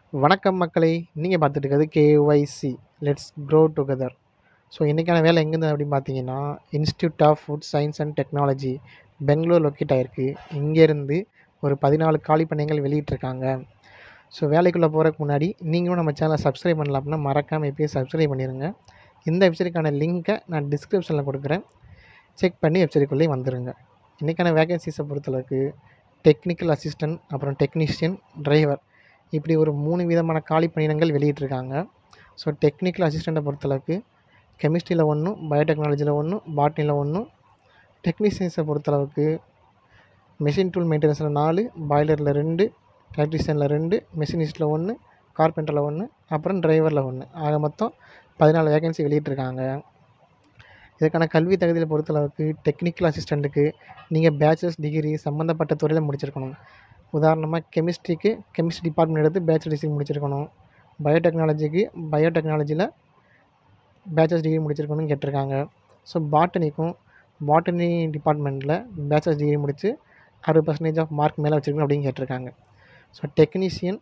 வணக்கம் மக்களே நீங்கள் பார்த்துட்டு இருக்கிறது KYC let's grow together so இன்றைக்கான வேலை எங்கேருந்து அப்படின்னு பார்த்தீங்கன்னா institute of food science and technology Bangalore locate ஆகிருக்கு இங்கேருந்து ஒரு பதினாலு காலி பணிகள் வெளியிட்டிருக்காங்க ஸோ வேலைக்குள்ளே போகிறதுக்கு முன்னாடி நீங்களும் நம்ம சேனலை சப்ஸ்கிரைப் பண்ணலாம் அப்படின்னா மறக்காமல் எப்பயும் சப்ஸ்கிரைப் பண்ணிடுங்க இந்த வெப்சைட்டுக்கான லிங்க்கை நான் டிஸ்கிரிப்ஷனில் கொடுக்குறேன் செக் பண்ணி வெப்சைட்டுக்குள்ளேயே வந்துடுங்க இன்றைக்கான வேகன்சிஸை பொறுத்தளவுக்கு டெக்னிக்கல் அசிஸ்டன்ட் அப்புறம் டெக்னீஷியன் டிரைவர் இப்படி ஒரு மூணு விதமான காலி பணியிடங்கள் வெளியிட்டிருக்காங்க ஸோ டெக்னிக்கல் அசிஸ்டண்ட்டை பொறுத்தளவுக்கு கெமிஸ்ட்ரியில் ஒன்றும் பயோடெக்னாலஜியில் ஒன்றும் பாட்னியில் ஒன்றும் டெக்னீஷியன்ஸை பொறுத்தளவுக்கு மெஷின் டூல் மெயின்டெனன்ஸில் நாலு பாய்லரில் ரெண்டு எலக்ட்ரிஷியனில் ரெண்டு மெஷினிஸ்ட்டில் ஒன்று கார்பெண்டரில் ஒன்று அப்புறம் டிரைவரில் ஒன்று ஆக மொத்தம் பதினாலு வேகன்சி வெளியிட்டிருக்காங்க இதுக்கான கல்வி தகுதியில் பொறுத்தளவுக்கு டெக்னிக்கல் அசிஸ்டண்ட்டுக்கு நீங்கள் பேச்சுலர்ஸ் டிகிரி சம்மந்தப்பட்ட துறையில் முடிச்சிருக்கணும் உதாரணமாக கெமிஸ்ட்ரிக்கு கெமிஸ்ட்ரி டிபார்ட்மெண்ட் எடுத்து பேச்சுலர் டிகிரி முடிச்சிருக்கணும் பயோடெக்னாலஜிக்கு பயோடெக்னாலஜியில் பேச்சுலர்ஸ் டிகிரி முடிச்சிருக்கணும்னு கேட்டிருக்காங்க ஸோ பாட்டனிக்கும் பாட்டனி டிபார்ட்மெண்ட்டில் பேச்சுலர்ஸ் டிகிரி முடித்து அறுபது பர்சன்டேஜ் ஆஃப் மார்க் மேலே வச்சுருக்கணும் அப்படின்னு கேட்டிருக்காங்க ஸோ டெக்னீஷியன்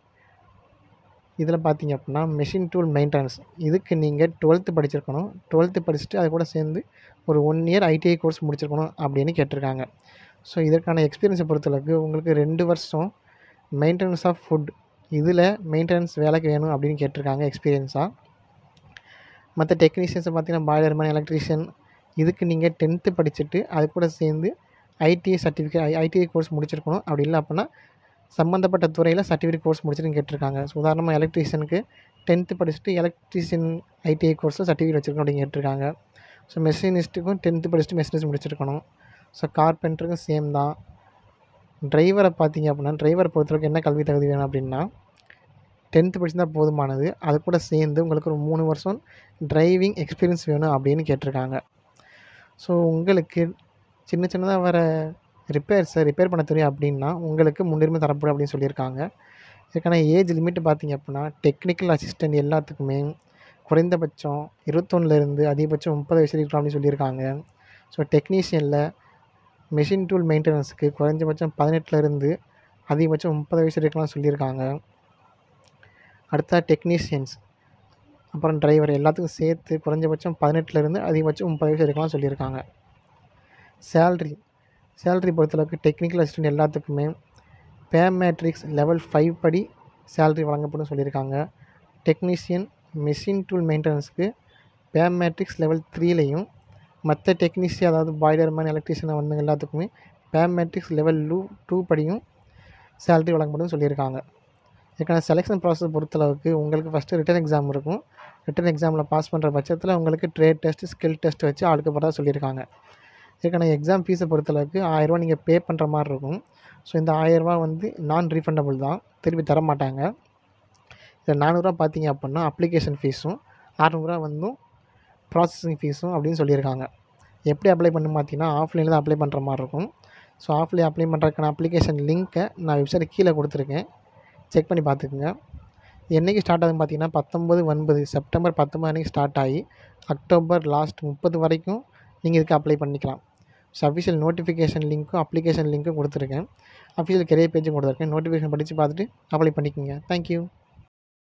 இதில் பார்த்தீங்க அப்படின்னா மெஷின் டூல் மெயின்டெனன்ஸ் இதுக்கு நீங்கள் டுவெல்த்து படிச்சிருக்கணும் டுவெல்த்து படிச்சுட்டு அது கூட சேர்ந்து ஒரு ஒன் இயர் ஐடிஐ கோர்ஸ் முடிச்சிருக்கணும் அப்படின்னு கேட்டிருக்காங்க ஸோ இதற்கான எக்ஸ்பீரியன்ஸை பொறுத்தளவுக்கு உங்களுக்கு ரெண்டு வருஷம் மெயின்டெனன்ஸ் ஆஃப் ஃபுட் இதில் மெயின்டெனன்ஸ் வேலைக்கு வேணும் அப்படின்னு கேட்டிருக்காங்க எக்ஸ்பீரியன்ஸாக மற்ற டெக்னீஷியன்ஸை பார்த்தீங்கன்னா பாய்லர் மேன் எலக்ட்ரீஷியன் இதுக்கு நீங்கள் டென்த்து படிச்சுட்டு அது கூட சேர்ந்து ஐடிஐ சர்டிஃபிகேட் ஐடிஐ கோர்ஸ் முடிச்சிருக்கணும் அப்படி இல்லை அப்படின்னா சம்மந்தப்பட்ட துறையில் சர்டிஃபிகேட் கோர்ஸ் முடிச்சிருன்னு கேட்டிருக்காங்க ஸோ உதாரணமாக எலக்ட்ரீஷியனுக்கு டென்த்து படிச்சுட்டு எலக்ட்ரீஷியன் ஐடிஐ கோர்ஸில் சர்டிஃபிகேட் வச்சுருக்கணும் அப்படின்னு கேட்டிருக்காங்க ஸோ மெஷினிஸ்ட்டுக்கும் டென்த்து படிச்சுட்டு மெஷினிஸ்ட் முடிச்சிருக்கணும் ஸோ கார்பெண்டருக்கும் சேம் தான் டிரைவரை பார்த்தீங்க அப்படின்னா டிரைவரை பொறுத்தளவுக்கு என்ன கல்வி தகுதி வேணும் அப்படின்னா டென்த்து படிச்சிருந்தா போதுமானது அது கூட சேர்ந்து உங்களுக்கு ஒரு மூணு வருஷம் டிரைவிங் எக்ஸ்பீரியன்ஸ் வேணும் அப்படின்னு கேட்டிருக்காங்க ஸோ உங்களுக்கு சின்ன சின்னதாக வர ரிப்பேர்ஸை ரிப்பேர் பண்ண தெரியும் அப்படின்னா உங்களுக்கு முன்னுரிமை தரப்படும் அப்படின்னு சொல்லியிருக்காங்க இதுக்கான ஏஜ் லிமிட் பார்த்தீங்க அப்படின்னா டெக்னிக்கல் அசிஸ்டன்ட் எல்லாத்துக்குமே குறைந்தபட்சம் இருபத்தொன்னுலேருந்து அதிகபட்சம் முப்பது வயசு இருக்கலாம் அப்படின்னு சொல்லியிருக்காங்க ஸோ டெக்னீஷியனில் மெஷின் டூல் மெயின்டெனன்ஸுக்கு குறைஞ்சபட்சம் பதினெட்டுலேருந்து அதிகபட்சம் முப்பது வயசு இருக்கலாம் சொல்லியிருக்காங்க அடுத்த டெக்னீஷியன்ஸ் அப்புறம் டிரைவர் எல்லாத்துக்கும் சேர்த்து குறைஞ்சபட்சம் பதினெட்டுலேருந்து அதிகபட்சம் முப்பது வயசு இருக்கலாம் சொல்லியிருக்காங்க சேல்ரி சேல்ரி பொறுத்தளவுக்கு டெக்னிக்கல் அசிஸ்டன்ட் எல்லாத்துக்குமே பே மேட்ரிக்ஸ் லெவல் ஃபைவ் படி சேல்ரி வழங்கப்படும் சொல்லியிருக்காங்க டெக்னீஷியன் மெஷின் டூல் மெயின்டெனன்ஸுக்கு பே மேட்ரிக்ஸ் லெவல் த்ரீலையும் மற்ற டெக்னீஷியன் அதாவது பாய்லர் மேன் எலக்ட்ரிஷியன் வந்து எல்லாத்துக்குமே பே மேட்ரிக்ஸ் லெவல் லூ டூ படியும் சேல்ரி வழங்கப்படும் சொல்லியிருக்காங்க இதுக்கான செலெக்ஷன் ப்ராசஸ் பொறுத்தளவுக்கு உங்களுக்கு ஃபஸ்ட்டு ரிட்டன் எக்ஸாம் இருக்கும் ரிட்டன் எக்ஸாமில் பாஸ் பண்ணுற பட்சத்தில் உங்களுக்கு ட்ரேட் டெஸ்ட் ஸ்கில் டெஸ்ட் வச்சு அடுக்கப்படுறதா சொல்லியிருக்காங்க இதுக்கான எக்ஸாம் ஃபீஸை பொறுத்தளவுக்கு ஆயிரரூவா நீங்கள் பே பண்ணுற மாதிரி இருக்கும் ஸோ இந்த ஆயிரரூவா வந்து நான் ரீஃபண்டபுள் தான் திருப்பி தர மாட்டாங்க இதில் நானூறுரூவா பார்த்தீங்க அப்படின்னா அப்ளிகேஷன் ஃபீஸும் அறநூறுவா வந்தும் ப்ராசஸிங் ஃபீஸும் அப்படின்னு சொல்லியிருக்காங்க எப்படி அப்ளை பண்ணு பார்த்தீங்கன்னா ஆஃப்லைனில் தான் அப்ளை பண்ணுற மாதிரி இருக்கும் ஸோ ஆஃப்லைன் அப்ளை பண்ணுறதுக்கான அப்ளிகேஷன் லிங்க்கை நான் வெப்சைட் கீழே கொடுத்துருக்கேன் செக் பண்ணி பார்த்துக்குங்க என்றைக்கு ஸ்டார்ட் ஆகுதுன்னு பார்த்தீங்கன்னா பத்தொம்பது ஒன்பது செப்டம்பர் பத்தொம்பது அன்றைக்கி ஸ்டார்ட் ஆகி அக்டோபர் லாஸ்ட் முப்பது வரைக்கும் நீங்கள் இதுக்கு அப்ளை பண்ணிக்கலாம் ஸோ அஃபிஷியல் நோட்டிஃபிகேஷன் லிங்க்கும் அப்ளிகேஷன் லிங்க்கும் கொடுத்துருக்கேன் அஃபிஷியல் கெரியர் பேஜும் கொடுத்துருக்கேன் நோட்டிஃபிகேஷன் படித்து பார்த்துட்டு அப்ளை பண்ணிக்கோங்க தேங்க்யூ